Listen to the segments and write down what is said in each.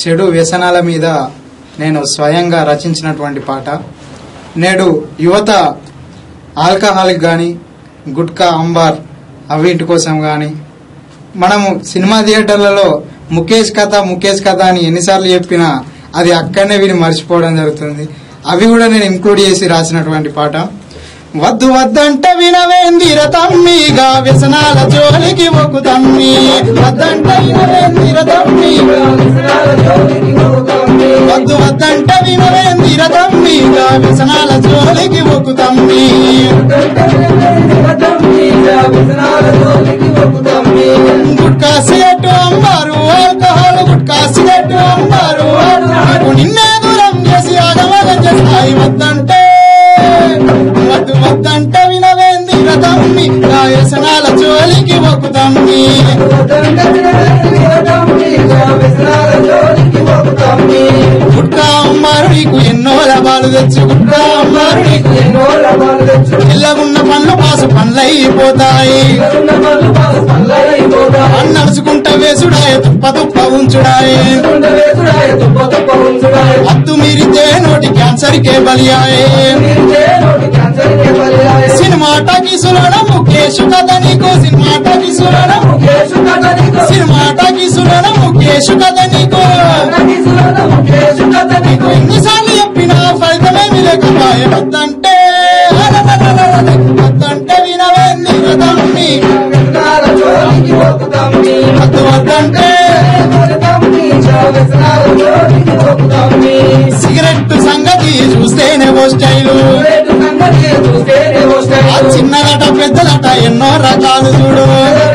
చెడు వ్యసనాల మీద నేను స్వయంగా రచించినటువంటి పాట నేడు యువత ఆల్కహాల్కి కానీ గుట్కా అంబార్ అవింటి కోసం కానీ మనము సినిమా థియేటర్లలో ముఖేష్ కథ ముఖేష్ కథ అని ఎన్నిసార్లు చెప్పినా అది అక్కడనే వీడి మర్చిపోవడం జరుగుతుంది అవి కూడా నేను ఇంక్లూడ్ చేసి రాసినటువంటి పాట వద్దు వద్దంట వినవేందిర తమ్మిగా వ్యసనాల జోలికి ఒక తమ్మి వద్దంట వినవేందిర తమ్మిగా వద్దు వద్దంట వినవేందిర తమ్మిగా వ్యసనాల జోలికి ఒక తమ్మి గుట్కా సిగరెట్ అమ్మారు ఆల్కహాల్ గుట్కా సిగరెట్ అమ్మారు నీకు నిన్నే దూరం చేసి ఆగమగం చేస్తాయి వద్దంటే వద్దు వద్దంట వినవేంది రథమ్మి నా వ్యసనాల జోలికి ఒక తమ్మి గుట్కా అమ్మారు నీకు ఎన్నో లాభాలు తెచ్చు గుట్కా అమ్మారు నీకు ఇళ్ళగున్న పనులు పాసు పనులైపోతాయి నడుచుకుంట వేసుడాయ తుప్ప తుప్ప ఉంచుడాయే హద్దు మీరితే నోటి క్యాన్సర్ కే బలియాయే సినిమా టాకీసులోన ముఖేష్ కథ నీకు సినిమా టాకీసులోన సినిమా టాకీసులోన ముఖేష్ కథ నీకు నీకు ఎన్నిసార్లు చెప్పినా ఫలితమేమి లేకపోయే వద్దంటే అరరరరరర, వద్దంటే వినవేంది రథమ్మి వద్దు వద్దంటే సిగరెట్ సంగతి చూస్తేనే ఓ స్టైలు ఆ చిన్నలట పెద్దలట ఎన్నో రకాలు చూడు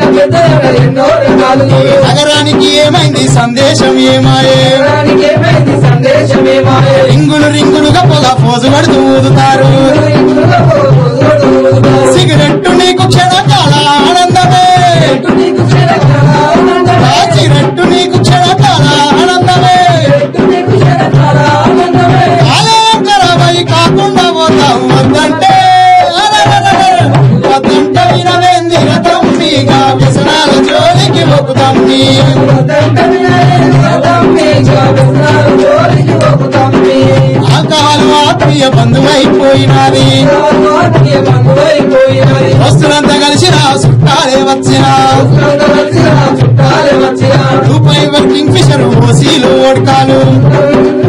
నగరానికి ఏమైంది సందేశం ఏమాయే రింగులు రింగులుగా పొగ పోజు పడుతూ ఊదుతారు సిగరెట్టు నీకు క్షణకాల ఆనందమే ఆ సిగరెట్టు నీకు క్షణకాల ఆనందమే కాలం ఖరాబై కాకుండా పోతావు వద్దంటే అరరరరర, వద్దంటే వినవేంది రథం మీగా వ్యసనాల జోలికి మొక్కుతాంది ఆల్కహాల్ ఆత్మీయ బంధువైపోయినది వస్తులంతా కలిసిన చుట్టాలే వచ్చిన రూపాయి వర్కింగ్ ఫిషర్ ఓసీలు ఓడకాలు